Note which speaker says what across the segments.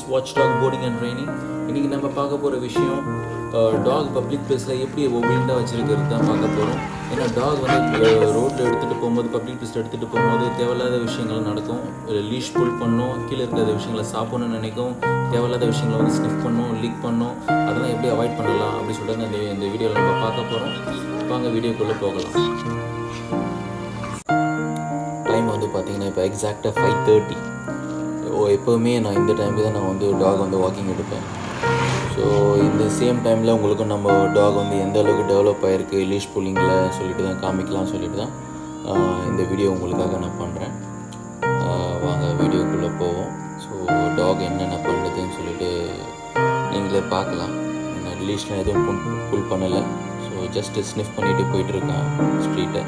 Speaker 1: It's watch dog boarding and training இன்றைக்கி நம்ம பார்க்க போகிற விஷயம் டாக் பப்ளிக் பிளேஸில் எப்படி ஒபீண்டாக வச்சுருக்கிறது தான் பார்க்க போகிறோம் ஏன்னா டாக் வந்து ரோட்டில் எடுத்துகிட்டு போகும்போது பப்ளிக் பிளேஸில் எடுத்துகிட்டு போகும்போது தேவையில்லாத விஷயங்கள் நடக்கும் லீஷ் புல் பண்ணும் கீழே இருக்கிற விஷயங்களை சாப்பிடணும்னு நினைக்கும் தேவையில்லாத விஷயங்களை வந்து ஸ்னிஃப் பண்ணும் லீக் பண்ணும் அதெல்லாம் எப்படி அவாய்ட் பண்ணலாம் அப்படின்னு சொல்லிட்டு இந்த இந்த வீடியோவில் நம்ம பார்க்க போகிறோம் வாங்க வீடியோக்குள்ளே போகலாம் டைம் வந்து பார்த்தீங்கன்னா இப்போ எக்ஸாக்டாக ஃபைவ் தேர்ட்டி ஓ எப்போவுமே நான் இந்த டைமுக்கு தான் நான் வந்து டாக் வந்து வாக்கிங் எடுப்பேன் ஸோ இந்த சேம் டைமில் உங்களுக்கும் நம்ம டாக் வந்து எந்த அளவுக்கு டெவலப் ஆகிருக்கு லீஷ் புல்லிங்கில் சொல்லிட்டு தான் காமிக்கலாம் சொல்லிட்டு தான் ஆஹ், இந்த வீடியோ உங்களுக்காக நான் பண்ணுறேன் வாங்க வீடியோக்குள்ளே போவோம் ஸோ டாக் என்னென்ன பண்ணுதுன்னு சொல்லிட்டு நீங்களே பார்க்கலாம் லீஷ்லாம் எதுவும் புல் புல் பண்ணலை ஸோ ஜஸ்ட்டு ஸ்னிஃப் பண்ணிட்டு போயிட்டு இருக்கான் ஸ்ட்ரீட்டை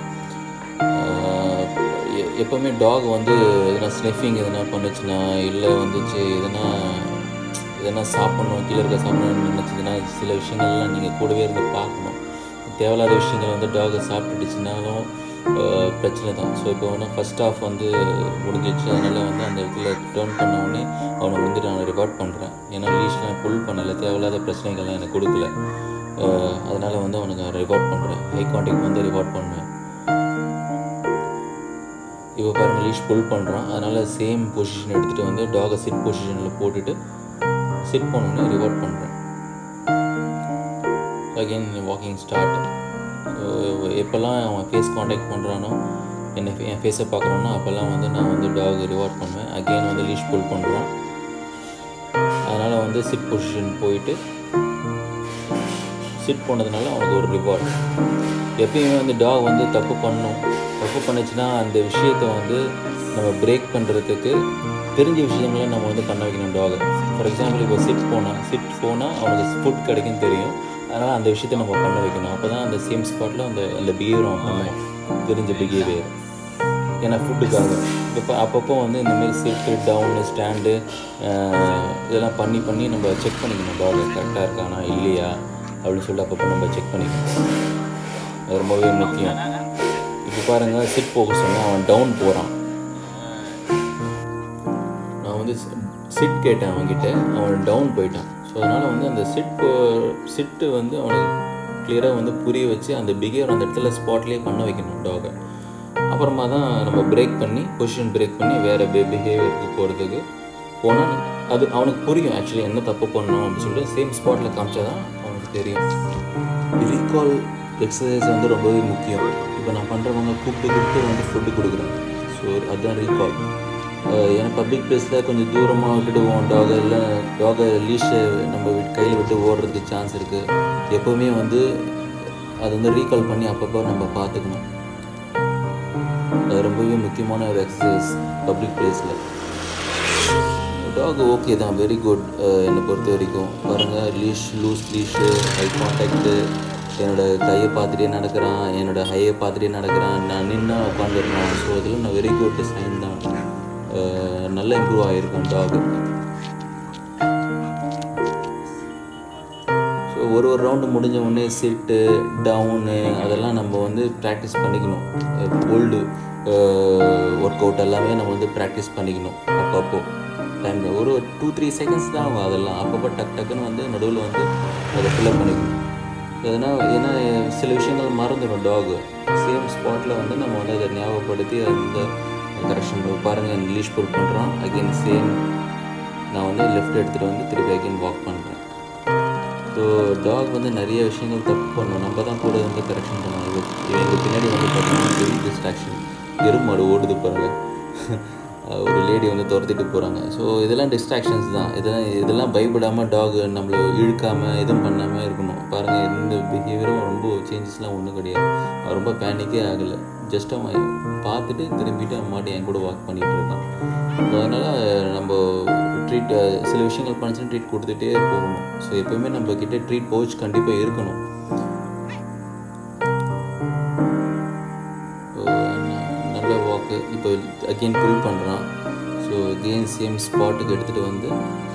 Speaker 1: எப்போவுமே டாக் வந்து எதனா ஸ்னிஃபிங் எதனா பண்ணுச்சுன்னா இல்லை வந்துச்சு எதனா எதனா சாப்பிட்ணும் கீழே இருக்க சாப்பிடணும்னு நினச்சதுன்னா சில விஷயங்கள்லாம் நீங்கள் கூடவே இருந்து பார்க்கணும் தேவையில்லாத விஷயங்கள் வந்து டாகை சாப்பிட்டுடுச்சுனாலும் ஆஹ், பிரச்சனை தான் ஸோ இப்போ வந்து ஃபஸ்ட் ஆஃப் வந்து முடிஞ்சிச்சு அதனால் வந்து அந்த இடத்துல டேர்ன் பண்ண உடனே அவனை வந்து நான் ரிவார்ட் பண்ணுறேன் ஏன்னா லீஷ்லாம் புல் பண்ணலை தேவையில்லாத பிரச்சனைகள்லாம் எனக்கு கொடுக்கல ஆஹ், அதனால் வந்து அவனுக்கு ரிவார்ட் பண்ணுறேன் ஹை கான்டாக்ட் வந்து ரிவார்ட் பண்ணுவேன் இப்போ பாருங்க லீஷ் புல் பண்ணுறான் அதனால் சேம் பொசிஷன் எடுத்துகிட்டு வந்து டாகை சிட் பொசிஷனில் போட்டுட்டு சிட் பண்ணோன்னே ரிவார்ட் பண்ணுறேன் அகெயின் வாக்கிங் ஸ்டார்ட் ஸோ எப்போல்லாம் அவன் ஃபேஸ் காண்டாக்ட் பண்ணுறானோ என்னை fa- என் ஃபேஸை பார்க்குறானோ அப்போல்லாம் வந்து நான் வந்து டாக் ரிவார்ட் பண்ணுவேன் அகெயின் வந்து லீஷ் புல் பண்ணுறான் அதனால் வந்து சிட் பொசிஷன் போயிட்டு சிட் போனதுனால அவனுக்கு ஒரு ரிவார்ட் எப்பயுமே வந்து டாக் வந்து தப்பு பண்ணும் தப்பு பண்ணுச்சுன்னா அந்த விஷயத்தை வந்து நம்ம பிரேக் பண்ணுறதுக்கு தெரிஞ்ச விஷயங்களை நம்ம வந்து பண்ண வைக்கணும் டாகை ஃபார் எக்ஸாம்பிள் இப்போ சிட் போனால் சிட் போனால் அவனுக்கு ஃபுட் கிடைக்கும் தெரியும் அதனால் அந்த விஷயத்தை நம்ம பண்ண வைக்கணும் அப்போ தான் அந்த சேம் ஸ்பாட்டில் அந்த அந்த பிஹேவியர் அவன் பண்ணுவான் தெரிஞ்ச பிஹேவியர் ஏன்னா ஃபுட்டுக்காக இப்போ அப்பப்போ வந்து இந்த மாதிரி சிட்டு டவுனு ஸ்டாண்டு இதெல்லாம் பண்ணி பண்ணி நம்ம செக் பண்ணிக்கணும் டாக் கரெக்டாக இருக்கானா இல்லையா அப்படின்னு சொல்லிட்டு அப்பப்போ நம்ம செக் பண்ணிக்கணும் அது ரொம்பவே முக்கியம் இப்போ பாருங்கள் சிட் போக சொன்னேன் அவன் டவுன் போகிறான் நான் வந்து சிட் கேட்டேன் அவன்கிட்ட அவன் டவுன் போயிட்டான் ஸோ அதனால் வந்து அந்த சிட் சிட்டு வந்து அவனுக்கு கிளியராக வந்து புரிய வச்சு அந்த பிஹேவியர் அந்த இடத்துல ஸ்பாட்லேயே பண்ண வைக்கணும் டாகை அப்புறமா தான் நம்ம பிரேக் பண்ணி பொசிஷன் பிரேக் பண்ணி வேறு பிஹேவியருக்கு போகிறதுக்கு போனால் அது அவனுக்கு புரியும் ஆக்சுவலி என்ன தப்பு பண்ணணும் அப்படின்னு சொல்லிட்டு சேம் ஸ்பாட்டில் காமிச்சா தான் அவனுக்கு தெரியும் ரீகால் எக்ஸசைஸ் வந்து ரொம்பவே முக்கியம் இப்போ நான் பண்ணுறவங்க கூப்பிட்டு கூப்பிட்டு வந்து ஃபுட்டு கொடுக்குறேன் ஸோ அதுதான் ரீகால் ஏன்னா பப்ளிக் பிளேஸில் கொஞ்சம் தூரமாக விட்டுடுவோம் டாகை இல்லை டாகை லீஷை நம்ம விட்டு கையில் விட்டு ஓடுறதுக்கு சான்ஸ் இருக்குது எப்போவுமே வந்து அது வந்து ரீகால் பண்ணி அப்பப்போ நம்ம பார்த்துக்கணும் அது ரொம்பவே முக்கியமான ஒரு எக்ஸசைஸ் பப்ளிக் பிளேஸில் டாக் ஓகே தான் வெரி குட் என்னை பொறுத்த வரைக்கும் பாருங்கள் leash loose leash eye contact என்னோட கையை பார்த்துட்டே நடக்கிறான் என்னோட ஹையை பார்த்துட்டே நடக்கிறான் நான் நின்னா உட்காந்துருக்கான் ஸோ இதில் நான் வெரி குட் சைன் தான் அஹ், நல்லா இம்ப்ரூவ் ஆகிருக்கும் டாக் ஸோ ஒரு ஒரு ரவுண்டு முடிஞ்ச உடனே சிட்டு டவுனு அதெல்லாம் நம்ம வந்து ப்ராக்டிஸ் பண்ணிக்கணும் ஓல்டு ஒர்க் அவுட் எல்லாமே நம்ம வந்து ப்ராக்டிஸ் பண்ணிக்கணும் அப்பப்போ டைமில் ஒரு டூ த்ரீ செகண்ட்ஸ் தான் ஆகும் அதெல்லாம் அப்பப்போ டக் டக்குன்னு வந்து நடுவில் வந்து அதை ஃபில்அப் பண்ணிக்கணும் எதனா ஏன்னா சில விஷயங்கள் மறந்துடும் டாக் சேம் ஸ்பாட்டில் வந்து நம்ம வந்து அதை ஞாபகப்படுத்தி அந்த கரெக்ஷன் பாருங்கள் இங்கிலீஷ் புல் பண்ணுறோம் அகெயின் சேம் நான் வந்து லெஃப்ட் எடுத்துகிட்டு வந்து திருப்பி அகெயின் வாக் பண்ணுறேன் ஸோ டாக் வந்து நிறைய விஷயங்கள் தப்பு பண்ணும் நம்ம தான் கூட வந்து கரெக்ஷன் பண்ணணும் இது எங்கள் பின்னாடி வந்து பார்த்தீங்கன்னா பெரிய டிஸ்ட்ராக்ஷன் எருமாடு ஓடுது பாருங்க ஒரு லேடி வந்து துரத்திட்டு போகிறாங்க ஸோ இதெல்லாம் டிஸ்ட்ராக்ஷன்ஸ் தான் இதெல்லாம் இதெல்லாம் பயப்படாமல் டாக் நம்மளை இழுக்காமல் எதுவும் பண்ணாமல் இருக்கணும் பாருங்கள் எந்த பிஹேவியரும் ரொம்ப சேஞ்சஸ்லாம் ஒன்றும் கிடையாது அவன் ரொம்ப பேனிக்கே ஆகலை ஜஸ்ட் அவன் பார்த்துட்டு திரும்பிட்டு அவன் மாட்டி என் கூட வாக் பண்ணிகிட்டு இருக்கான் ஸோ அதனால் நம்ம ட்ரீட் சில விஷயங்கள் பண்ணிச்சுன்னா ட்ரீட் கொடுத்துட்டே போகணும் ஸோ எப்போவுமே நம்ம கிட்ட ட்ரீட் பவுச் கண்டிப்பாக இருக்கணும் So, ந- நல்ல வாக்கு இப்போ அகெயின் புல் பண்ணுறான் ஸோ அகெயின் சேம் ஸ்பாட்டுக்கு எடுத்துகிட்டு வந்து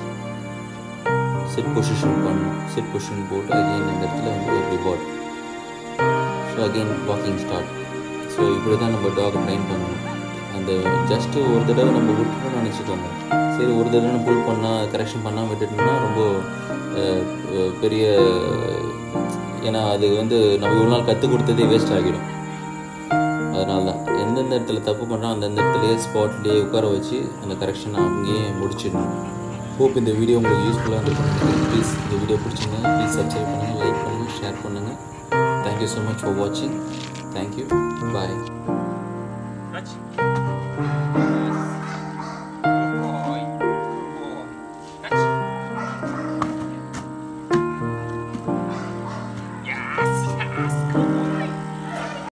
Speaker 1: சிட் பொசிஷன் பண்ணணும் சிட் பொசிஷன் போட்டு அகெயின் அந்த இடத்துல வந்து ஒரு reward so again walking start so இப்படி தான் நம்ம டாக் ட்ரைன் பண்ணணும் அந்த ஜஸ்ட்டு ஒரு தடவை நம்ம விட்டுட்டோம்னு நினச்சிக்கோங்க சரி ஒரு தடவை புல் பண்ணால் கரெக்ஷன் பண்ணால் விட்டுட்டோம்னா ரொம்ப அஹ், அஹ், பெரிய ஏன்னா அது வந்து நம்ம இவ்வளோ நாள் கற்றுக் கொடுத்ததே வேஸ்ட் ஆகிடும் அதனால தான் எந்தெந்த இடத்துல தப்பு பண்ணுறோம் அந்தந்த இடத்துலையே ஸ்பாட்லேயே உட்கார வச்சு அந்த கரெக்ஷனை அங்கேயே முடிச்சிடணும் ஹோப் இந்த வீடியோ உங்களுக்கு யூஸ்ஃபுல்லாக இருக்கும் ப்ளீஸ் இந்த வீடியோ பிடிச்சிங்க ப்ளீஸ் சப்ஸ்கிரைப் பண்ணுங்கள் லைக் பண்ணுங்கள் ஷேர் பண்ணுங்கள் தேங்க்யூ ஸோ மச் ஃபார் வாட்சிங் தேங்க்யூ பாய்
Speaker 2: Touch.